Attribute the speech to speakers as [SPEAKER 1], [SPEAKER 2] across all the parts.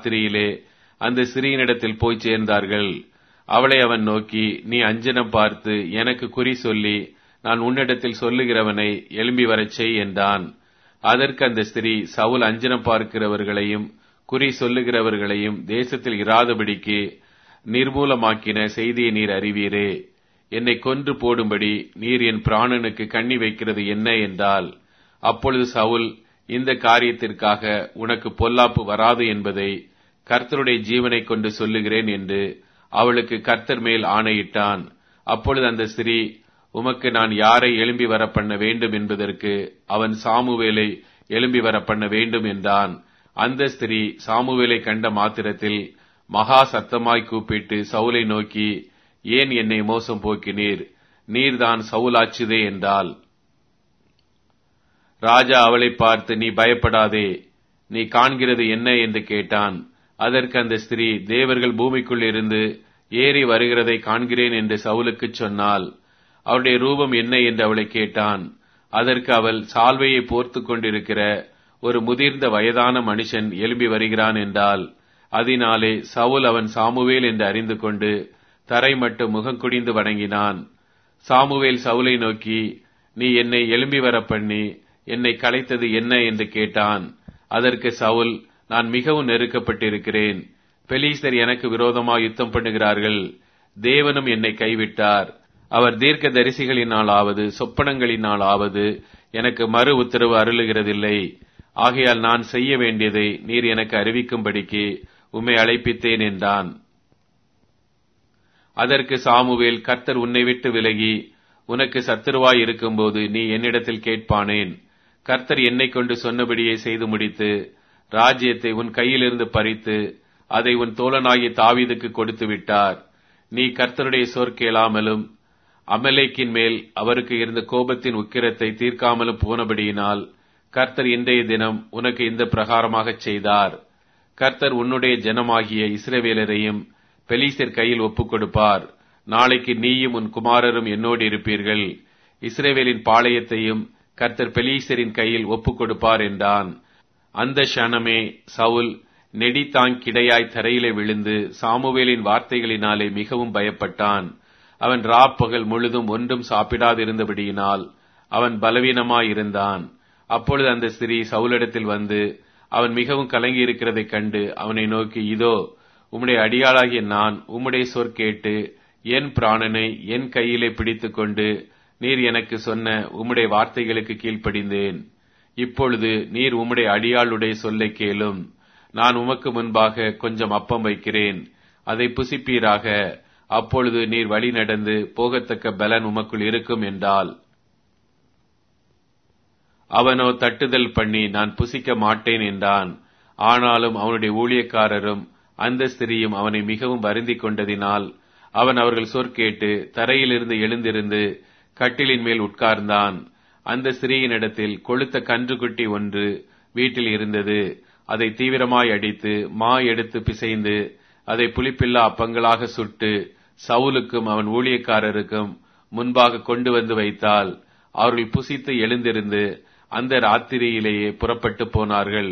[SPEAKER 1] ராத்திரியிலே அந்த சிறியனிடத்தில் போய் சேர்ந்தார்கள் அவளை அவன் நோக்கி நீ அஞ்சனம் பார்த்து எனக்கு குறி சொல்லி நான் உன்னிடத்தில் சொல்லுகிறவனை எழும்பி வரச் செய் என்றான் அதற்கு அந்த ஸ்திரீ சவுல் அஞ்சனம் பார்க்கிறவர்களையும் குறி சொல்லுகிறவர்களையும் தேசத்தில் இராதபடிக்கு நிர்மூலமாக்கின செய்தியை நீர் அறிவீரே என்னை கொன்று போடும்படி நீர் என் பிராணனுக்கு கண்ணி வைக்கிறது என்ன என்றால் அப்பொழுது சவுல் இந்த காரியத்திற்காக உனக்கு பொல்லாப்பு வராது என்பதை கர்த்தருடைய ஜீவனை கொண்டு சொல்லுகிறேன் என்று அவளுக்கு கர்த்தர் மேல் ஆணையிட்டான் அப்பொழுது அந்த ஸ்திரீ உமக்கு நான் யாரை எழும்பி வர பண்ண வேண்டும் என்பதற்கு அவன் சாமுவேலை எழும்பி வர பண்ண வேண்டும் என்றான் அந்த ஸ்திரீ சாமுவேலை கண்ட மாத்திரத்தில் மகா சத்தமாய் கூப்பிட்டு சவுலை நோக்கி ஏன் என்னை மோசம் போக்கினீர் நீர்தான் சவுலாச்சுதே என்றால் ராஜா அவளை பார்த்து நீ பயப்படாதே நீ காண்கிறது என்ன என்று கேட்டான் அதற்கு அந்த ஸ்திரீ தேவர்கள் பூமிக்குள் இருந்து ஏறி வருகிறதை காண்கிறேன் என்று சவுலுக்கு சொன்னாள் அவருடைய ரூபம் என்ன என்று அவளை கேட்டான் அதற்கு அவள் சால்வையை போர்த்து கொண்டிருக்கிற ஒரு முதிர்ந்த வயதான மனுஷன் எழும்பி வருகிறான் என்றால் அதனாலே சவுல் அவன் சாமுவேல் என்று அறிந்து கொண்டு தரை மட்டும் முகங்குடிந்து வணங்கினான் சாமுவேல் சவுலை நோக்கி நீ என்னை எழும்பி வர பண்ணி என்னை கலைத்தது என்ன என்று கேட்டான் அதற்கு சவுல் நான் மிகவும் நெருக்கப்பட்டிருக்கிறேன் பெலீஸ்தர் எனக்கு விரோதமாக யுத்தம் பண்ணுகிறார்கள் தேவனும் என்னை கைவிட்டார் அவர் தீர்க்க தரிசிகளினாலாவது சொப்பனங்களினாலாவது எனக்கு மறு உத்தரவு அருளுகிறதில்லை ஆகையால் நான் செய்ய வேண்டியதை நீர் எனக்கு அறிவிக்கும்படிக்கு உம்மை அழைப்பித்தேன் என்றான் அதற்கு சாமுவேல் கர்த்தர் உன்னை விட்டு விலகி உனக்கு சத்துருவாய் இருக்கும்போது நீ என்னிடத்தில் கேட்பானேன் கர்த்தர் என்னை கொண்டு சொன்னபடியே செய்து முடித்து ராஜ்யத்தை உன் கையிலிருந்து பறித்து அதை உன் தோழனாகிய தாவீதுக்கு கொடுத்து விட்டார் நீ கர்த்தருடைய சொற் கேளாமலும் அமலேக்கின் மேல் அவருக்கு இருந்த கோபத்தின் உக்கிரத்தை தீர்க்காமலும் போனபடியினால் கர்த்தர் இன்றைய தினம் உனக்கு இந்த பிரகாரமாகச் செய்தார் கர்த்தர் உன்னுடைய ஜனமாகிய இஸ்ரவேலரையும் பெலீசர் கையில் ஒப்புக் கொடுப்பார் நாளைக்கு நீயும் உன் குமாரரும் என்னோடு இருப்பீர்கள் இஸ்ரேவேலின் பாளையத்தையும் கர்த்தர் பெலீசரின் கையில் ஒப்புக் கொடுப்பார் என்றான் அந்த க்ஷணமே சவுல் நெடித்தாங்கிடையாய் தரையிலே விழுந்து சாமுவேலின் வார்த்தைகளினாலே மிகவும் பயப்பட்டான் அவன் ராப்பகல் முழுதும் ஒன்றும் சாப்பிடாதிருந்தபடியினால் அவன் பலவீனமாயிருந்தான் அப்பொழுது அந்த ஸ்திரீ சவுலிடத்தில் வந்து அவன் மிகவும் கலங்கி இருக்கிறதைக் கண்டு அவனை நோக்கி இதோ உம்முடைய அடியாளாகிய நான் உம்முடைய சொற் கேட்டு என் பிராணனை என் கையிலே பிடித்துக் கொண்டு நீர் எனக்கு சொன்ன உம்முடைய வார்த்தைகளுக்கு கீழ்ப்படிந்தேன் இப்பொழுது நீர் உம்முடைய அடியாளுடைய சொல்லை கேளும் நான் உமக்கு முன்பாக கொஞ்சம் அப்பம் வைக்கிறேன் அதை புசிப்பீராக அப்பொழுது நீர் வழி நடந்து போகத்தக்க பலன் உமக்குள் இருக்கும் என்றால் அவனோ தட்டுதல் பண்ணி நான் புசிக்க மாட்டேன் என்றான் ஆனாலும் அவனுடைய ஊழியக்காரரும் அந்த ஸ்திரியும் அவனை மிகவும் வருந்திக் கொண்டதினால் அவன் அவர்கள் சொற்கேட்டு தரையிலிருந்து எழுந்திருந்து கட்டிலின் மேல் உட்கார்ந்தான் அந்த ஸ்திரீயினிடத்தில் கொளுத்த கன்றுக்குட்டி ஒன்று வீட்டில் இருந்தது அதை தீவிரமாய் அடித்து மா எடுத்து பிசைந்து அதை புளிப்பில்லா அப்பங்களாக சுட்டு சவுலுக்கும் அவன் ஊழியக்காரருக்கும் முன்பாக கொண்டு வந்து வைத்தால் அவர்கள் புசித்து எழுந்திருந்து அந்த ராத்திரியிலேயே புறப்பட்டு போனார்கள்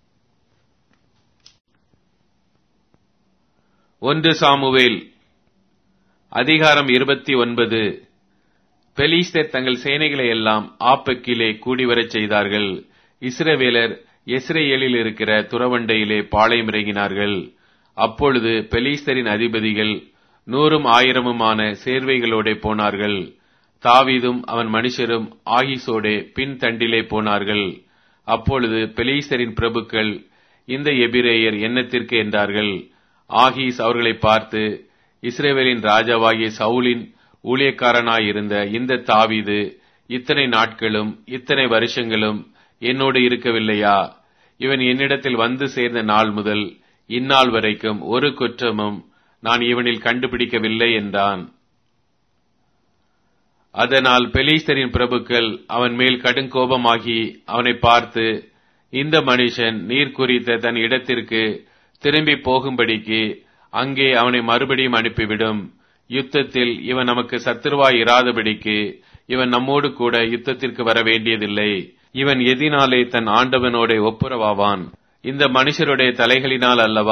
[SPEAKER 1] ஒன்று சாமுவேல் அதிகாரம் இருபத்தி ஒன்பது பெலிஸ்தர் தங்கள் சேனைகளை எல்லாம் ஆப்பக்கிலே கூடிவரச் செய்தார்கள் இஸ்ரவேலர் எஸ்ரேலில் இருக்கிற துறவண்டையிலே பாளையம் இறங்கினார்கள் அப்பொழுது பெலிஸ்தரின் அதிபதிகள் நூறும் ஆயிரமுமான சேர்வைகளோடே போனார்கள் தாவீதும் அவன் மனுஷரும் ஆகிசோடே பின் தண்டிலே போனார்கள் அப்பொழுது பெலீசரின் பிரபுக்கள் இந்த எபிரேயர் எண்ணத்திற்கு என்றார்கள் ஆகீஸ் அவர்களை பார்த்து இஸ்ரேவேலின் ராஜாவாகிய சவுலின் ஊழியக்காரனாயிருந்த இந்த தாவீது இத்தனை நாட்களும் இத்தனை வருஷங்களும் என்னோடு இருக்கவில்லையா இவன் என்னிடத்தில் வந்து சேர்ந்த நாள் முதல் இந்நாள் வரைக்கும் ஒரு குற்றமும் நான் இவனில் கண்டுபிடிக்கவில்லை என்றான் அதனால் பெலீஸ்தரின் பிரபுக்கள் அவன் மேல் கடுங்கோபமாகி அவனை பார்த்து இந்த மனுஷன் நீர் குறித்த தன் இடத்திற்கு திரும்பி போகும்படிக்கு அங்கே அவனை மறுபடியும் அனுப்பிவிடும் யுத்தத்தில் இவன் நமக்கு சத்துருவாய் இராதபடிக்கு இவன் நம்மோடு கூட யுத்தத்திற்கு வர வேண்டியதில்லை இவன் எதினாலே தன் ஆண்டவனோட ஒப்புரவாவான் இந்த மனுஷருடைய தலைகளினால் அல்லவா